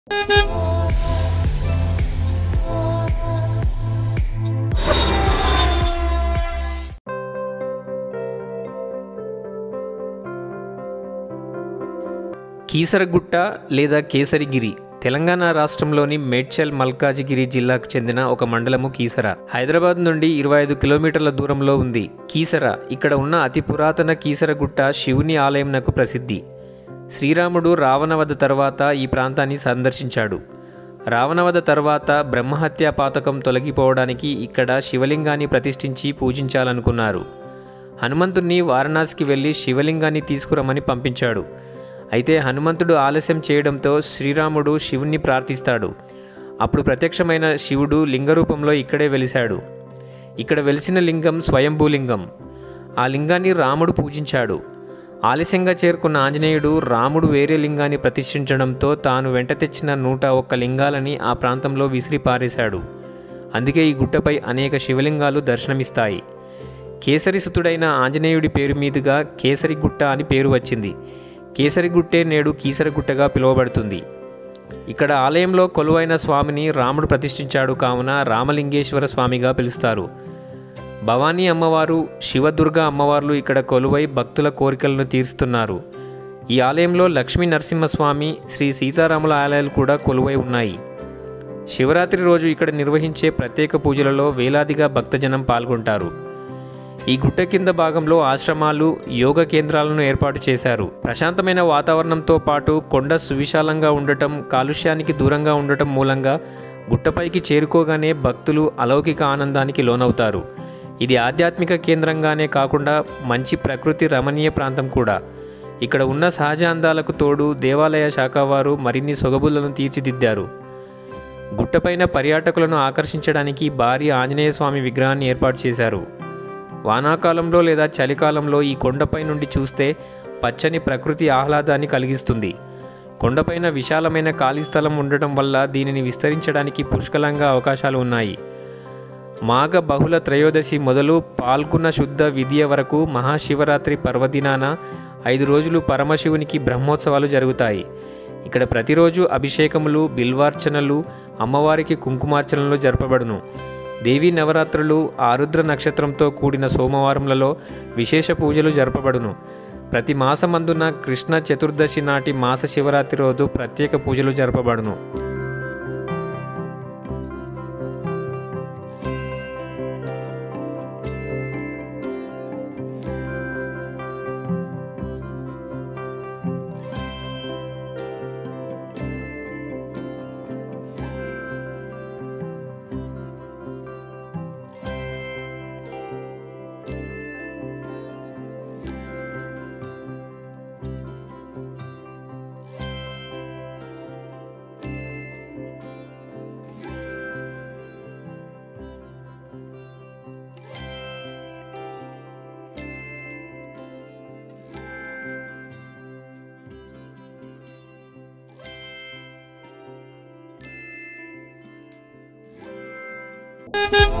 కీసరగుట్ట లేదా కేసరిగిరి తెలంగాణ రాష్ట్రంలోని మేడ్చల్ మల్కాజిగిరి జిల్లాకు చెందిన ఒక మండలము కీసర హైదరాబాద్ నుండి ఇరవై ఐదు కిలోమీటర్ల దూరంలో ఉంది కీసర ఇక్కడ ఉన్న అతి పురాతన కీసరగుట్ట శివుని ఆలయంనకు ప్రసిద్ధి శ్రీరాముడు రావణవధ తర్వాత ఈ ప్రాంతాన్ని సందర్శించాడు రావణవధ తర్వాత బ్రహ్మహత్య పాతకం తొలగిపోవడానికి ఇక్కడ శివలింగాన్ని ప్రతిష్ఠించి పూజించాలనుకున్నారు హనుమంతుణ్ణి వారణాసికి వెళ్ళి శివలింగాన్ని తీసుకురమ్మని పంపించాడు అయితే హనుమంతుడు ఆలస్యం చేయడంతో శ్రీరాముడు శివుణ్ణి ప్రార్థిస్తాడు అప్పుడు ప్రత్యక్షమైన శివుడు లింగరూపంలో ఇక్కడే వెలిశాడు ఇక్కడ వెలిసిన లింగం స్వయంభూలింగం ఆ లింగాన్ని రాముడు పూజించాడు ఆలస్యంగా చేరుకున్న ఆంజనేయుడు రాముడు వేరే లింగాన్ని ప్రతిష్ఠించడంతో తాను వెంట తెచ్చిన నూట ఒక్క లింగాలని ఆ ప్రాంతంలో విసిరి పారేశాడు అందుకే ఈ గుట్టపై అనేక శివలింగాలు దర్శనమిస్తాయి కేసరిసుతుడైన ఆంజనేయుడి పేరు మీదుగా కేసరిగుట్ట అని పేరు వచ్చింది కేసరిగుట్టే నేడు కీసరగుట్టగా పిలువబడుతుంది ఇక్కడ ఆలయంలో కొలువైన స్వామిని రాముడు ప్రతిష్ఠించాడు కావున రామలింగేశ్వర స్వామిగా పిలుస్తారు భవానీ అమ్మవారు శివదుర్గ అమ్మవార్లు ఇక్కడ కొలువై భక్తుల కోరికలను తీరుస్తున్నారు ఈ ఆలయంలో లక్ష్మీ నరసింహస్వామి శ్రీ సీతారాముల ఆలయాలు కూడా కొలువై ఉన్నాయి శివరాత్రి రోజు ఇక్కడ నిర్వహించే ప్రత్యేక పూజలలో వేలాదిగా భక్తజనం పాల్గొంటారు ఈ గుట్ట కింద భాగంలో ఆశ్రమాలు యోగ కేంద్రాలను ఏర్పాటు చేశారు ప్రశాంతమైన వాతావరణంతో పాటు కొండ సువిశాలంగా ఉండటం కాలుష్యానికి దూరంగా ఉండటం మూలంగా గుట్టపైకి చేరుకోగానే భక్తులు అలౌకిక ఆనందానికి లోనవుతారు ఇది ఆధ్యాత్మిక కేంద్రంగానే కాకుండా మంచి ప్రకృతి రమణీయ ప్రాంతం కూడా ఇక్కడ ఉన్న సహజ అందాలకు తోడు దేవాలయ శాఖ వారు మరిన్ని సొగబులను తీర్చిదిద్దారు గుట్టపైన పర్యాటకులను ఆకర్షించడానికి భారీ ఆంజనేయ స్వామి విగ్రహాన్ని ఏర్పాటు చేశారు వానాకాలంలో లేదా చలికాలంలో ఈ కొండపై నుండి చూస్తే పచ్చని ప్రకృతి ఆహ్లాదాన్ని కలిగిస్తుంది కొండపైన విశాలమైన ఖాళీ స్థలం ఉండటం వల్ల దీనిని విస్తరించడానికి పుష్కలంగా అవకాశాలు ఉన్నాయి మాఘ బహుళ త్రయోదశి మొదలు పాల్గొన్న శుద్ధ విద్య వరకు మహాశివరాత్రి పర్వదినాన ఐదు రోజులు పరమశివునికి బ్రహ్మోత్సవాలు జరుగుతాయి ఇక్కడ ప్రతిరోజు అభిషేకములు బిల్వార్చనలు అమ్మవారికి కుంకుమార్చనలు జరపబడును దేవీ నవరాత్రులు ఆరుద్ర నక్షత్రంతో కూడిన సోమవారములలో విశేష పూజలు జరపబడును ప్రతి మాసమందున కృష్ణ చతుర్దశి నాటి మాస శివరాత్రి రోజు ప్రత్యేక పూజలు జరపబడును Thank you.